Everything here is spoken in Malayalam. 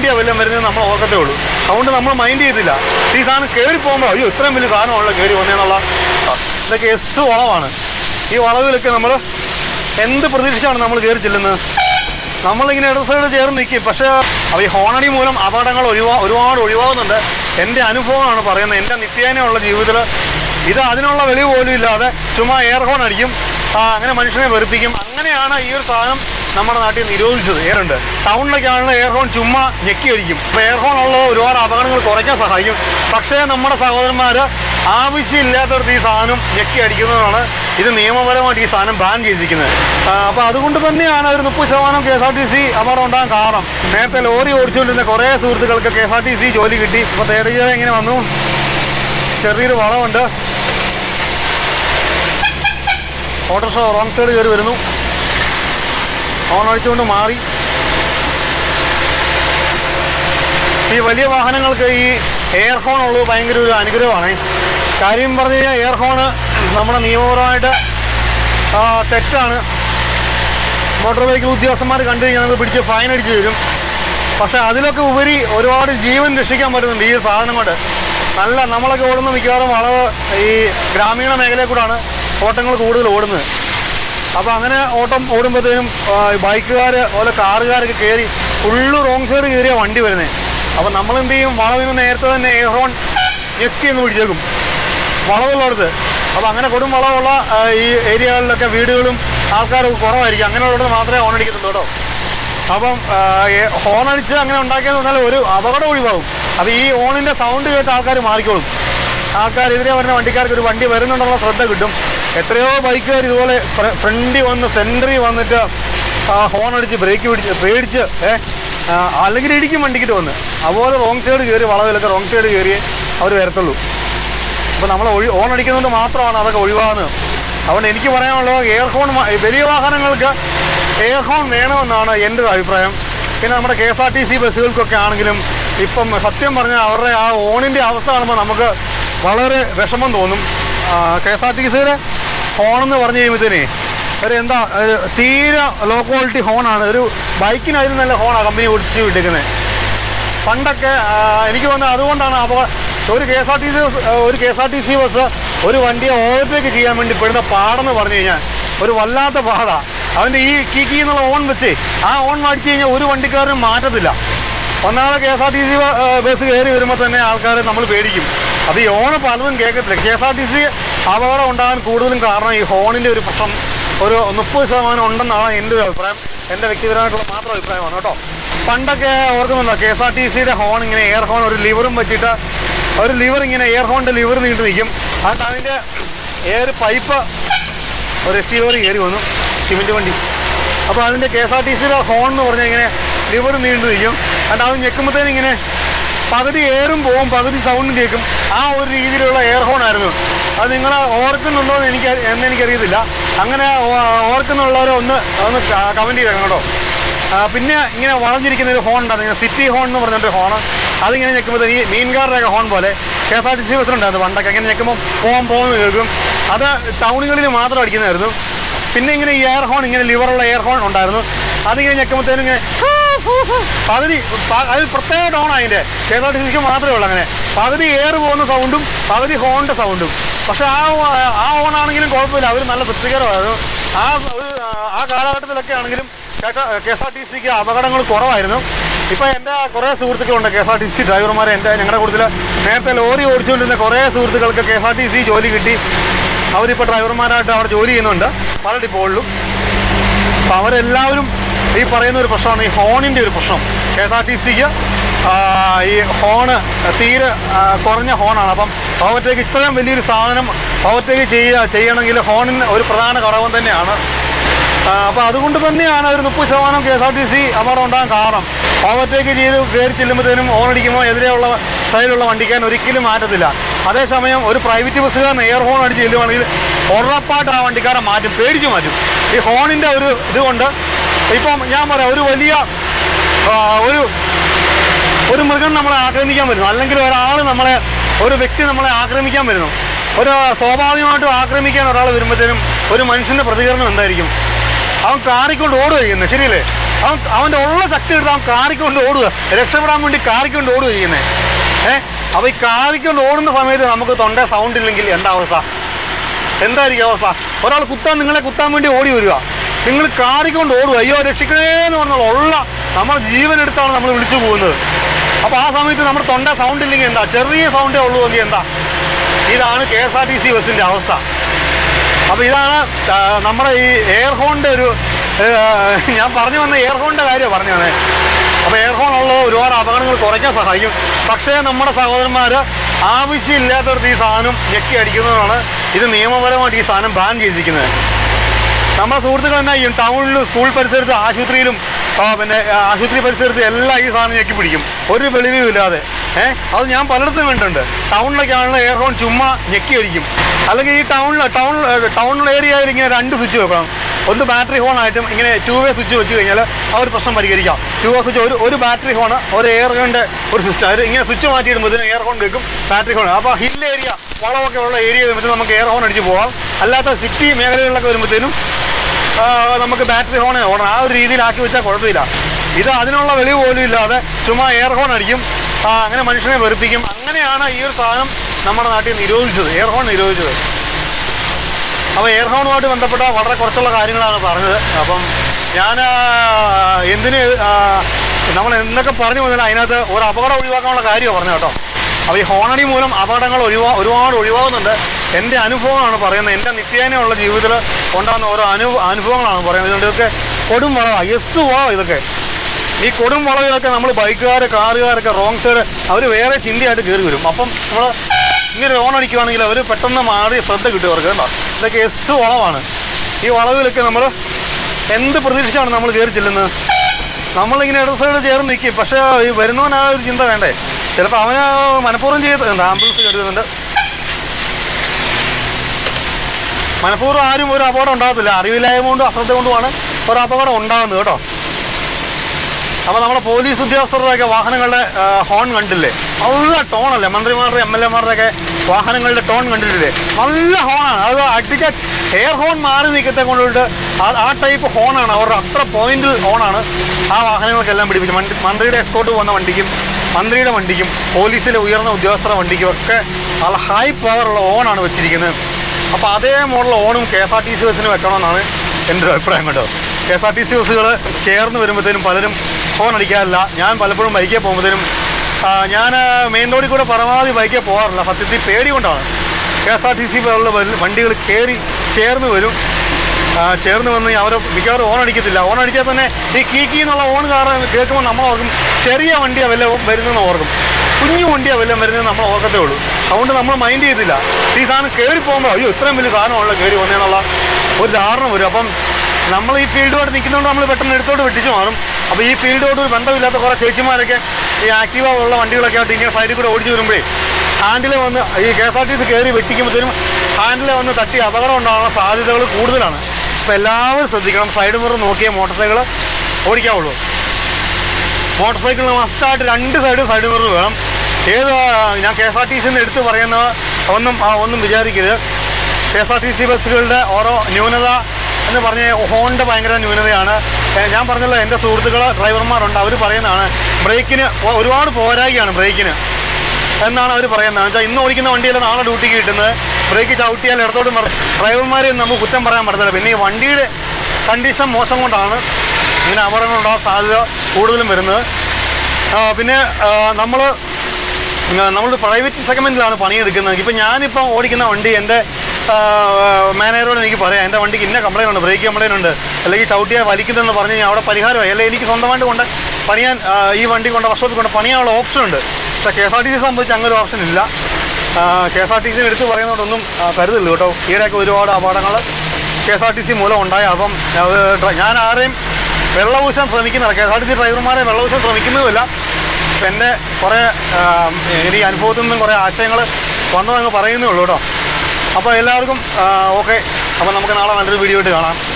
വണ്ടിയാണ് വല്ലതും വരുന്നത് നമ്മൾ ഓർക്കത്തേ ഉള്ളൂ അതുകൊണ്ട് നമ്മൾ മൈൻഡ് ചെയ്തില്ല ഈ സാധനം കയറി പോകുമ്പോൾ അയ്യോ ഇത്രയും വലിയ സാധനമാണല്ലോ കയറി വന്നതെന്നുള്ള ആ, ഇതൊക്കെ എസ് വളവാണ് ഈ വളവിലൊക്കെ നമ്മൾ എന്ത് പ്രതീക്ഷിച്ചാണ് നമ്മൾ കയറി ചെല്ലുന്നത് നമ്മളിങ്ങനെ ഇടത് സൈഡ് ചേർന്ന് നിൽക്കും പക്ഷേ അപ്പോൾ ഈ ഹോണടി മൂലം അപകടങ്ങൾ ഒഴിവാ ഒരുപാട് ഒഴിവാകുന്നുണ്ട് എൻ്റെ അനുഭവമാണ് പറയുന്നത് എൻ്റെ നിത്യേനയുള്ള ജീവിതത്തിൽ ഇത് അതിനുള്ള വെളിവ് പോലും ഇല്ലാതെ ചുമ്മാ എയർ ഹോൺ അടിക്കും ആ, അങ്ങനെ മനുഷ്യനെ വെറുപ്പിക്കും അങ്ങനെയാണ് ഈ ഒരു സാധനം നമ്മുടെ നാട്ടിൽ നിരോധിച്ചത് എയറുണ്ട് ടൗണിലൊക്കെയാണെങ്കിൽ എയർ ഹോൺ ചുമ്മാ ഞെക്കി അടിക്കും അപ്പോൾ എയർ ഹോൺ ഉള്ളത് ഒരുപാട് അപകടങ്ങൾ കുറയ്ക്കാൻ സഹായിക്കും പക്ഷേ നമ്മുടെ സഹോദരന്മാർ ആവശ്യമില്ലാത്തവർക്ക് ഈ സാധനം ഞെക്കി അടിക്കുന്നതാണ് ഇത് നിയമപരമായിട്ട് ഈ സാധനം ബാൻ ചെയ്തിരിക്കുന്നത് അപ്പോൾ അതുകൊണ്ട് തന്നെയാണ് ഒരു മുപ്പത് ശതമാനം K S R T C അപകടം ഉണ്ടാകാൻ കാരണം നേരത്തെ ലോറി ഓടിച്ചുകൊണ്ടിരുന്ന കുറേ സുഹൃത്തുക്കൾക്ക് K S R T C ജോലി കിട്ടി ഇപ്പോൾ തേർഡ് ഇയർ എങ്ങനെ വന്നു ചെറിയൊരു വളമുണ്ട് ഓട്ടോറിക്ഷ റോങ് സൈഡ് കയറി വരുന്നു ഓൺ അടിച്ചുകൊണ്ട് മാറി ഈ വലിയ വാഹനങ്ങൾക്ക് ഈ എയർ ഹോൺ ഉള്ളത് ഭയങ്കര ഒരു അനുഗ്രഹമാണ് കാര്യം പറഞ്ഞു കഴിഞ്ഞാൽ എയർ ഹോണ് നമ്മുടെ നിയമപരമായിട്ട് ആ, തെറ്റാണ് മോട്ടോർ വെഹിക്കിൾ ഉദ്യോഗസ്ഥന്മാർ കണ്ടു കഴിഞ്ഞാൽ നമുക്ക് പിടിച്ച് ഫൈൻ അടിച്ച് തരും പക്ഷെ അതിലൊക്കെ ഉപരി ഒരുപാട് ജീവൻ രക്ഷിക്കാൻ പറ്റുന്നുണ്ട് ഈ ഒരു സാധനം കൊണ്ട് നല്ല നമ്മളൊക്കെ ഓടുന്ന മിക്കവാറും വളവ് ഈ ഗ്രാമീണ മേഖലയിൽ കൂടാണ് ഓട്ടങ്ങൾ കൂടുതൽ ഓടുന്നത് അപ്പോൾ അങ്ങനെ ഓട്ടം ഓടുമ്പോഴത്തേനും ബൈക്കുകാർ അതുപോലെ കാറുകാരൊക്കെ കയറി ഫുള്ള് റോങ് സൈഡ് കയറിയ വണ്ടി വരുന്നത് അപ്പോൾ നമ്മൾ എന്ത് ചെയ്യും വളവിന് നേരത്തെ തന്നെ എയർ ഹോൺ ഞെക്കി എന്ന് പിടിച്ചേക്കും വളവുള്ളിടത്ത് അപ്പോൾ അങ്ങനെ കൊടും വളവുള്ള ആ, ഈ ഏരിയകളിലൊക്കെ വീടുകളും ആൾക്കാരും കുറവായിരിക്കും അങ്ങനെയുള്ളത് മാത്രമേ ഹോൺ അടിക്കത്തുള്ളൂ കേട്ടോ അപ്പം ആ, ഏ- ഹോൺ അടിച്ച് അങ്ങനെ ഉണ്ടാക്കിയെന്ന് പറഞ്ഞാൽ ഒരു അപകടം ഒഴിവാകും അപ്പോൾ ഈ ഹോണിൻ്റെ സൗണ്ട് കേട്ട് ആൾക്കാർ മാറിക്കോളും ആൾക്കാർ എതിരെ വരുന്ന വണ്ടിക്കാർക്ക് ഒരു വണ്ടി വരുന്നുണ്ടെന്നുള്ള ശ്രദ്ധ കിട്ടും എത്രയോ ബൈക്കുകാർ ഇതുപോലെ ഫ്രണ്ടിൽ വന്ന് സെൻറ്ററിൽ വന്നിട്ട് ആ, ഹോൺ അടിച്ച് ബ്രേക്ക് പിടിച്ച് പേടിച്ച് ഏ ആ, അല്ലെങ്കിൽ ഇടിക്കും വണ്ടിക്കിട്ട് വന്ന് അതുപോലെ റോങ് സൈഡ് കയറി വളവിലൊക്കെ റോങ് സൈഡ് കയറിയേ അവർ വരത്തുള്ളൂ അപ്പോൾ നമ്മൾ ഒഴി ഓൺ അടിക്കുന്നതുകൊണ്ട് മാത്രമാണ് അതൊക്കെ ഒഴിവാകുന്നത് അതുകൊണ്ട് എനിക്ക് പറയാനുള്ളത് എയർ ഹോൺ മ- വലിയ വാഹനങ്ങൾക്ക് എയർ ഹോൺ വേണമെന്നാണ് എൻ്റെ ഒരു അഭിപ്രായം പിന്നെ നമ്മുടെ K S R T C ബസ്സുകൾക്കൊക്കെ ആണെങ്കിലും ഇപ്പം സത്യം പറഞ്ഞാൽ അവരുടെ ആ ഓണിൻ്റെ അവസ്ഥ കാണുമ്പോൾ നമുക്ക് വളരെ വിഷമം തോന്നും കെ എസ് ആർ ടി സിയുടെ ഹോണെന്ന് പറഞ്ഞു കഴിയുമ്പോഴത്തേനേ ഒരു എന്താ ഒരു തീരെ ലോ ക്വാളിറ്റി ഹോണാണ് ഒരു ബൈക്കിനായാലും നല്ല ഹോണാണ് കമ്പനി ഒടിച്ച് വിട്ടേക്കുന്നത് പണ്ടൊക്കെ ആ, എനിക്ക് തോന്നുന്നത് അതുകൊണ്ടാണ് അപകട ഒരു K S R T C ഒരു K S R T C bus ഒരു വണ്ടിയെ ഓവർടേക്ക് ചെയ്യാൻ വേണ്ടി പെടുന്ന പാടെന്ന് പറഞ്ഞു കഴിഞ്ഞാൽ ഒരു വല്ലാത്ത പാടാ അവൻ്റെ ഈ കീ കീ എന്നുള്ള ഓൺ വെച്ച് ആ ഓൺ അടിച്ചു കഴിഞ്ഞാൽ ഒരു വണ്ടിക്കാരനും മാറ്റത്തില്ല ഒന്നാമത് K S R T C bus കയറി വരുമ്പോൾ തന്നെ ആൾക്കാർ നമ്മൾ പേടിക്കും അത് ഈ ഓണ് പലതും കേൾക്കത്തില്ല K S R T C അപകടം ഉണ്ടാകാൻ കൂടുതലും കാരണം ഈ ഹോണിൻ്റെ ഒരു പ്രശ്നം ഒരു മുപ്പത് ശതമാനം ഉണ്ടെന്നാണ് എൻ്റെ ഒരു അഭിപ്രായം എൻ്റെ വ്യക്തിപരമായിട്ടുള്ള മാത്രം അഭിപ്രായമാണ് കേട്ടോ പണ്ടൊക്കെ ഓർക്കുന്നുണ്ടോ കെ എസ് ആർ ടി സിയുടെ ഹോൺ ഇങ്ങനെ എയർ ഹോൺ ഒരു ലിവറും വെച്ചിട്ട് ഒരു ലിവർ ഇങ്ങനെ എയർ ഹോണിൻ്റെ ലിവർ നീണ്ടു നിൽക്കും എന്നിട്ട് അതിൻ്റെ എയർ പൈപ്പ് ഒരു എസ് ടി ലോറി കയറി വന്നു സിമെൻറ്റ് വണ്ടി അപ്പോൾ അതിൻ്റെ കെ എസ് ആർ ടി സിയുടെ ഹോൺ എന്ന് പറഞ്ഞാൽ ഇങ്ങനെ ലിവർ നീണ്ടു നിൽക്കും എന്നിട്ട് അത് ഞെക്കുമ്പോഴത്തേനും ഇങ്ങനെ പകുതി എയറും പോവും പകുതി സൗണ്ടും കേൾക്കും ആ ഒരു രീതിയിലുള്ള എയർ ഹോൺ ആയിരുന്നു അത് നിങ്ങൾ ഓർക്കുന്നുണ്ടോ എന്ന് എനിക്ക് എന്ന് എനിക്കറിയത്തില്ല അങ്ങനെ ഓ- ഓർക്കുന്നുള്ളവരെ ഒന്ന് ഒന്ന് കമൻറ്റ് ചെയ്തേക്കണം കേട്ടോ ആ, പിന്നെ ഇങ്ങനെ വളഞ്ഞിരിക്കുന്ന ഒരു ഹോൺ ഉണ്ടായിരുന്നു ഇങ്ങനെ സിറ്റി ഹോൺ എന്ന് പറഞ്ഞിട്ട് ഹോൺ അതിങ്ങനെ ഞെക്കുമ്പോൾ ഈ മീൻകാരുടെയൊക്കെ ഹോൺ പോലെ K S R T C ബസ്സിലുണ്ടായിരുന്നു പണ്ടൊക്കെ ഇങ്ങനെ ഞെക്കുമ്പോൾ പോകാൻ പോകുമെന്ന് കേൾക്കും അത് ടൗണുകളിൽ മാത്രം അടിക്കുന്നതായിരുന്നു പിന്നെ ഇങ്ങനെ ഈ എയർ ഹോൺ ഇങ്ങനെ ലിവറുള്ള എയർ ഹോൺ ഉണ്ടായിരുന്നു അതിങ്ങനെ ഞെക്കുമ്പോഴത്തേനും ഇങ്ങനെ ഫൂ, ഫൂ, ഫൂ. പകുതി പ- അത് പ്രത്യേക ടോൺ അതിൻ്റെ കെ എസ് ആർ ടി സിക്ക് മാത്രമേ ഉള്ളൂ അങ്ങനെ പകുതി എയർ പോകുന്ന സൗണ്ടും പകുതി ഹോണിൻ്റെ സൗണ്ടും പക്ഷെ ആ ആ ഹോൺ ആണെങ്കിലും കുഴപ്പമില്ല അവർ നല്ല തൃപ്തികരമായിരുന്നു ആ ഒരു ആ കാലഘട്ടത്തിലൊക്കെ ആണെങ്കിലും കെ എസ് ആർ ടി സിക്ക് അപകടങ്ങൾ കുറവായിരുന്നു ഇപ്പം എൻ്റെ കുറേ സുഹൃത്തുക്കളുണ്ട് K S R T C ഡ്രൈവർമാർ എൻ്റെ ഞങ്ങളുടെ കൂടുതൽ നേരത്തെ ലോറി ഓടിച്ചുകൊണ്ടിരുന്ന കുറേ സുഹൃത്തുക്കൾക്ക് K S R T C ജോലി കിട്ടി അവരിപ്പോൾ ഡ്രൈവർമാരായിട്ട് അവിടെ ജോലി ചെയ്യുന്നുണ്ട് പല ഡിപ്പോകളിലും അപ്പോൾ അവരെല്ലാവരും ഈ പറയുന്ന ഒരു പ്രശ്നമാണ് ഈ ഹോണിൻ്റെ ഒരു പ്രശ്നം കെ എസ് ആർ ടി സിക്ക് ഈ ഹോണ് തീരെ ആ, കുറഞ്ഞ ഹോണാണ് അപ്പം ഓവർടേക്ക് ഇത്രയും വലിയൊരു സാധനം ഓവർടേക്ക് ചെയ്യുക ചെയ്യണമെങ്കിൽ ഹോണിന് ഒരു പ്രധാന ഘടകം തന്നെയാണ് അപ്പോൾ അതുകൊണ്ട് തന്നെയാണ് ഒരു മുപ്പത് ശതമാനം K S R T C അപകടം ഉണ്ടാകാൻ കാരണം ഓവർടേക്ക് ചെയ്ത് കയറി ചെല്ലുമ്പോഴത്തേനും ഹോൺ അടിക്കുമ്പോൾ എതിരെയുള്ള സൈഡിലുള്ള വണ്ടിക്കാൻ ഒരിക്കലും മാറ്റത്തില്ല അതേസമയം ഒരു പ്രൈവറ്റ് ബസ്സുകാരൻ എയർ ഹോൺ അടിച്ച് ചെല്ലുവാണെങ്കിൽ ഉറപ്പായിട്ട് ആ വണ്ടിക്കാരൻ മാറ്റും പേടിച്ചു മാറ്റും ഈ ഹോണിൻ്റെ ഒരു ഇതുകൊണ്ട് ഇപ്പം ഞാൻ പറയാം ഒരു വലിയ ആ, ഒരു ഒരു മൃഗം നമ്മളെ ആക്രമിക്കാൻ വരുന്നു അല്ലെങ്കിൽ ഒരാൾ നമ്മളെ ഒരു വ്യക്തി നമ്മളെ ആക്രമിക്കാൻ വരുന്നു ഒരു സ്വാഭാവികമായിട്ടും ആക്രമിക്കാൻ ഒരാൾ വരുമ്പോഴത്തേനും ഒരു മനുഷ്യൻ്റെ പ്രതികരണം എന്തായിരിക്കും അവൻ കാറിക്കൊണ്ട് ഓടുക ചെയ്യുന്നത് ശരിയല്ലേ അവൻ അവൻ്റെ ഉള്ള ശക്തി എടുത്ത് അവൻ കാറിക്കൊണ്ട് ഓടുക രക്ഷപ്പെടാൻ വേണ്ടി കാറിക്കൊണ്ട് ഓടുക ചെയ്യുന്നത് ഏഹ് അപ്പോൾ ഈ കാറിക്കൊണ്ട് ഓടുന്ന സമയത്ത് നമുക്ക് തൊണ്ട സൗണ്ട് ഇല്ലെങ്കിൽ എന്താ അവസ്ഥ എന്തായിരിക്കും അവസ്ഥ ഒരാൾ കുത്താൻ നിങ്ങളെ കുത്താൻ വേണ്ടി ഓടി വരിക നിങ്ങൾ കാറിക്കൊണ്ട് ഓടുക അയ്യോ രക്ഷിക്കണേ എന്ന് പറഞ്ഞാൽ ഉള്ള നമ്മുടെ ജീവൻ എടുത്താണ് നമ്മൾ വിളിച്ചു പോകുന്നത് അപ്പോൾ ആ സമയത്ത് നമ്മുടെ തൊണ്ട സൗണ്ട് ഇല്ലെങ്കിൽ എന്താ ചെറിയ സൗണ്ടേ ഉള്ളൂ എങ്കിൽ എന്താ ഇതാണ് K S R T C ബസ്സിൻ്റെ അവസ്ഥ അപ്പോൾ ഇതാണ് ആ, നമ്മുടെ ഈ എയർ ഹോണിൻ്റെ ഒരു ഏ, ഞാൻ പറഞ്ഞു വന്ന എയർ ഹോണിൻ്റെ കാര്യമാണ് പറഞ്ഞു വന്നത് അപ്പോൾ എയർ ഹോൺ ഉള്ളത് ഒരുപാട് അപകടങ്ങൾ കുറയ്ക്കാൻ സഹായിക്കും പക്ഷേ നമ്മുടെ സഹോദരന്മാർ ആവശ്യമില്ലാത്തടത്ത് ഈ സാധനം ഞെക്കി അടിക്കുന്നതാണ് ഇത് നിയമപരമായിട്ട് ഈ സാധനം ബാൻ ചെയ്തിരിക്കുന്നത് നമ്മുടെ സുഹൃത്തുക്കൾ എന്നാ ചെയ്യും ടൗണിലും സ്കൂൾ പരിസരത്ത് ആശുപത്രിയിലും ആ, പിന്നെ ആ, ആശുപത്രി പരിസരത്ത് എല്ലാം ഈ സാധനം ഞെക്കി പിടിക്കും ഒരു വെളിവും ഇല്ലാതെ ഏഹ് അത് ഞാൻ പലയിടത്തും കണ്ടിട്ടുണ്ട് ടൗണിലൊക്കെ ആണെങ്കിൽ എയർ ഹോൺ ചുമ്മാ ഞെക്കി അടിക്കും അല്ലെങ്കിൽ ഈ ടൗണിൽ ടൗൺ ടൗൺ ഏരിയയിൽ ഇങ്ങനെ രണ്ട് സ്വിച്ച് വെക്കണം ഒന്ന് ബാറ്ററി ഹോൺ ആയിട്ടും ഇങ്ങനെ ടു വേ സ്വിച്ച് വെച്ച് കഴിഞ്ഞാൽ ആ ഒരു പ്രശ്നം പരിഹരിക്കാം ടു വേ സ്വിച്ച് ഒരു ഒരു ബാറ്ററി ഹോൺ ഒരു എയർ ഹോണിൻ്റെ ഒരു സിസ്റ്റം അത് ഇങ്ങനെ സ്വിച്ച് മാറ്റിയിടുമ്പോൾ എയർ ഹോൺ വെക്കും ബാറ്ററി ഹോൺ അപ്പോൾ ഹിൽ ഏരിയ വളമൊക്കെ ഉള്ള ഏരിയ വരുമ്പോഴത്തേക്കും നമുക്ക് എയർ ഹോൺ അടിച്ച് പോകാം അല്ലാത്ത സിറ്റി മേഖലകളിലൊക്കെ വരുമ്പോഴത്തേനും ആ, നമുക്ക് ബാറ്ററി ഹോൺ ഓടണം ആ ഒരു രീതിയിലാക്കി വെച്ചാൽ കുഴപ്പമില്ല ഇത് അതിനുള്ള വെളിവ് പോലും ഇല്ലാതെ ചുമ്മാ എയർ ഹോൺ അടിക്കും ആ, അങ്ങനെ മനുഷ്യനെ വെറുപ്പിക്കും അങ്ങനെയാണ് ഈ ഒരു സാധനം നമ്മുടെ നാട്ടിൽ നിരോധിച്ചത് എയർ ഹോൺ നിരോധിച്ചത് അപ്പോൾ എയർ ഹോണുമായിട്ട് ബന്ധപ്പെട്ട വളരെ കുറച്ചുള്ള കാര്യങ്ങളാണ് പറഞ്ഞത് അപ്പം ഞാൻ ആ, എന്തിന് ആ, നമ്മൾ എന്തൊക്കെ പറഞ്ഞു വന്നാൽ അതിനകത്ത് ഒരു അപകടം ഒഴിവാക്കാനുള്ള കാര്യമാണ് പറഞ്ഞത് കേട്ടോ അപ്പോൾ ഈ ഹോണടി മൂലം അപകടങ്ങൾ ഒഴിവാ ഒരുപാട് ഒഴിവാകുന്നുണ്ട് എൻ്റെ അനുഭവമാണ് പറയുന്നത് എൻ്റെ നിത്യേനയുള്ള ജീവിതത്തിൽ ഉണ്ടാകുന്ന ഓരോ അനു അനുഭവങ്ങളാണ് പറയുന്നത് ഇതുകൊണ്ട് ഇതൊക്കെ കൊടും വളവാണ് എസ് വളവാണ് ഇതൊക്കെ ഈ കൊടും വളവിലൊക്കെ നമ്മൾ ബൈക്കുകാർ കാറുകാരൊക്കെ റോങ് സൈഡ് അവർ വേറെ ചിന്തയായിട്ട് കയറി വരും അപ്പം നമ്മൾ ഇങ്ങനെ ഓൺ അടിക്കുവാണെങ്കിൽ അവർ പെട്ടെന്ന് മാറി ശ്രദ്ധ കിട്ടും അവർക്ക് കേട്ടോ ഇതൊക്കെ എസ് വളവാണ് ഈ വളവിലൊക്കെ നമ്മൾ എന്ത് പ്രതീക്ഷിച്ചാണ് നമ്മൾ കയറി ചെല്ലുന്നത് നമ്മളിങ്ങനെ ഇടത് സൈഡ് ചേർന്ന് നിൽക്കും പക്ഷേ ഈ വരുന്നവൻ ആ ഒരു ചിന്ത വേണ്ടേ ചിലപ്പോൾ അവന് മനഃപൂർവ്വം ചെയ്തിട്ടുണ്ട് ആംബുലൻസ് കരുതുന്നുണ്ട് മനഃപൂർവ്വം ആരും ഒരു അപകടം ഉണ്ടാകത്തില്ല അറിവില്ലായ്മ കൊണ്ടും അശ്രദ്ധ കൊണ്ടുമാണ് ഒരു അപകടം ഉണ്ടാകുന്നത് കേട്ടോ അപ്പോൾ നമ്മുടെ പോലീസ് ഉദ്യോഗസ്ഥരുടെയൊക്കെ വാഹനങ്ങളുടെ ആ, ഹോൺ കണ്ടില്ലേ നല്ല ടോണല്ലേ മന്ത്രിമാരുടെ എം എൽ എമാരുടെയൊക്കെ വാഹനങ്ങളുടെ ടോൺ കണ്ടിട്ടില്ലേ നല്ല ഹോണാണ് അത് അടിച്ച എയർ ഹോൺ മാറി നിൽക്കത്തെ കൊണ്ടിട്ട് ആ ആ ടൈപ്പ് ഹോണാണ് അവരുടെ അത്ര പോയിന്റിൽ ഹോണാണ് ആ വാഹനങ്ങൾക്കെല്ലാം പിടിപ്പിച്ചത് മന്ത്രി മന്ത്രിയുടെ എസ്കോട്ട് പോകുന്ന വണ്ടിക്കും മന്ത്രിയുടെ വണ്ടിക്കും പോലീസിലെ ഉയർന്ന ഉദ്യോഗസ്ഥരുടെ വണ്ടിക്കും ഒക്കെ നല്ല ഹൈ പവറുള്ള ഓണാണ് വെച്ചിരിക്കുന്നത് അപ്പോൾ അതേ മോഡൽ ഓണും K S R T C ബസ്സിന് വെക്കണമെന്നാണ് എൻ്റെ ഒരു അഭിപ്രായം കേട്ടോ K S R T C ബസ്സുകൾ ചേർന്ന് വരുമ്പോഴത്തേനും പലരും ഫോൺ അടിക്കാറില്ല ഞാൻ പലപ്പോഴും ബൈക്കിൽ പോകുമ്പോഴത്തേനും ആ, ഞാൻ മെയിൻ റോഡിൽ കൂടെ പരമാവധി ബൈക്കിൽ പോകാറില്ല സത്യത്തിൽ പേടി കൊണ്ടാണ് K S R T C പോലുള്ള വൽ- വണ്ടികൾ കയറി ചേർന്ന് വരും ആ, ചേർന്ന് വന്ന് അവർ മിക്കവാറും ഓൺ അടിക്കത്തില്ല ഓൺ അടിച്ചാൽ തന്നെ ഈ കീ കീ എന്നുള്ള ഓൺ കാരണം കേൾക്കുമ്പോൾ നമ്മൾ ഓർക്കും ചെറിയ വണ്ടിയാണ് വല്ല വരുന്നതെന്ന് ഓർക്കും കുഞ്ഞു വണ്ടിയാണ് വല്ലതും വരുന്നതെന്ന് നമ്മൾ ഓർക്കത്തേ ഉള്ളൂ അതുകൊണ്ട് നമ്മൾ മൈൻഡ് ചെയ്തില്ല ഈ സാധനം കയറി പോകുമ്പോൾ അയ്യോ ഇത്രയും വലിയ സാധനമാണല്ലോ കയറി വന്നതെന്നുള്ള ഒരു ധാരണ വരും അപ്പം നമ്മൾ ഈ ഫീൽഡുമായിട്ട് നിൽക്കുന്നതുകൊണ്ട് നമ്മൾ പെട്ടെന്ന് എടുത്തോട്ട് വെട്ടിച്ച് മാറും അപ്പോൾ ഈ ഫീൽഡോട് ഒരു ബന്ധമില്ലാത്ത കുറേ ചേച്ചിമാരൊക്കെ ഈ ആക്റ്റീവ ഉള്ള വണ്ടികളൊക്കെ ആയിട്ട് ഇങ്ങനെ സൈഡിൽ കൂടെ ഓടിച്ചു വരുമ്പോഴേ ഹാൻഡിൽ വന്ന് ഈ K S R T C കയറി വെട്ടിക്കുമ്പോഴത്തേനും ഹാൻഡിൽ വന്ന് തട്ടി അപകടം ഉണ്ടാകാനുള്ള സാധ്യതകൾ കൂടുതലാണ് അപ്പോൾ എല്ലാവരും ശ്രദ്ധിക്കണം സൈഡ് മിറർ നോക്കിയേ മോട്ടോർ സൈക്കിൾ ഓടിക്കാവുള്ളൂ മോട്ടോർ സൈക്കിളിന് മസ്റ്റായിട്ട് രണ്ട് സൈഡും സൈഡ് മിറർ വേണം ഏത് ഞാൻ കെ എസ് ആർ ടി സിന്ന് എടുത്ത് പറയുന്ന ഒന്നും ആ, ഒന്നും വിചാരിക്കരുത് K S R T C ബസ്സുകളുടെ ഓരോ ന്യൂനത എന്ന് പറഞ്ഞ ഹോണിൻ്റെ ഭയങ്കര ന്യൂനതയാണ് ഏ, ഞാൻ പറഞ്ഞല്ലോ എൻ്റെ സുഹൃത്തുക്കൾ ഡ്രൈവർമാരുണ്ട് അവർ പറയുന്നതാണ് ബ്രേക്കിന് ഒ- ഒരുപാട് പോരായികയാണ് ബ്രേക്കിന് എന്നാണ് അവർ പറയുന്നത് വെച്ചാൽ ഇന്ന് ഓടിക്കുന്ന വണ്ടിയല്ല നാളെ ഡ്യൂട്ടിക്ക് കിട്ടുന്നത് ബ്രേക്ക് ചവിട്ടിയാൽ ഇടത്തോട്ട് മറി ഡ്രൈവർമാരെ നമുക്ക് കുറ്റം പറയാൻ പറ്റത്തില്ല പിന്നെ ഈ വണ്ടിയുടെ കണ്ടീഷൻ മോശം കൊണ്ടാണ് ഇങ്ങനെ അപകടങ്ങൾ ഉണ്ടാകാൻ സാധ്യത കൂടുതലും വരുന്നത് ആ, പിന്നെ നമ്മൾ നമ്മൾ പ്രൈവറ്റ് സെഗ്മെൻറ്റിലാണ് പണിയെടുക്കുന്നത് ഇപ്പം ഞാനിപ്പം ഓടിക്കുന്ന വണ്ടി എൻ്റെ മാനേജറോട് എനിക്ക് പറയാം എൻ്റെ വണ്ടിക്ക് ഇന്ന കംപ്ലൈൻ്റ് ഉണ്ട് ബ്രേക്ക് കംപ്ലൈൻ്റ് ഉണ്ട് അല്ലെങ്കിൽ ചവിട്ടിയാൽ വലിക്കുന്നതെന്ന് പറഞ്ഞു കഴിഞ്ഞാൽ അവിടെ പരിഹാരമായി അല്ലെങ്കിൽ എനിക്ക് സ്വന്തമായിട്ട് കൊണ്ട് പണിയാൻ ആ, ഈ വണ്ടി കൊണ്ട് വർഷോപ്പിൽ കൊണ്ട് പണിയാനുള്ള ഓപ്ഷൻ ഉണ്ട് പക്ഷേ K S R T C സംബന്ധിച്ച് അങ്ങനെ ഒരു ഓപ്ഷൻ ഇല്ല K S R T C എടുത്ത് പറയുന്നതുകൊണ്ടൊന്നും ആ, കരുതില്ല കേട്ടോ ഈയിടെയൊക്കെ ഒരുപാട് അപകടങ്ങൾ K S R T C മൂലം ഉണ്ടായി അപ്പം അത് ഡ്ര- ഞാൻ ആരെയും വെള്ളപൂശാൻ ശ്രമിക്കുന്നില്ല K S R T C ഡ്രൈവർമാരെ വെള്ളപൂശാൻ ശ്രമിക്കുന്നതുമില്ല ഇപ്പം എൻ്റെ കുറേ ആ, എനിക്ക് അനുഭവത്തിൽ നിന്നും കുറേ ആശയങ്ങൾ വന്നതങ്ങ് പറയുന്നേ ഉള്ളൂ കേട്ടോ അപ്പോൾ എല്ലാവർക്കും ഓക്കെ അപ്പോൾ നമുക്ക് നാളെ നല്ലൊരു വീഡിയോ ആയിട്ട് കാണാം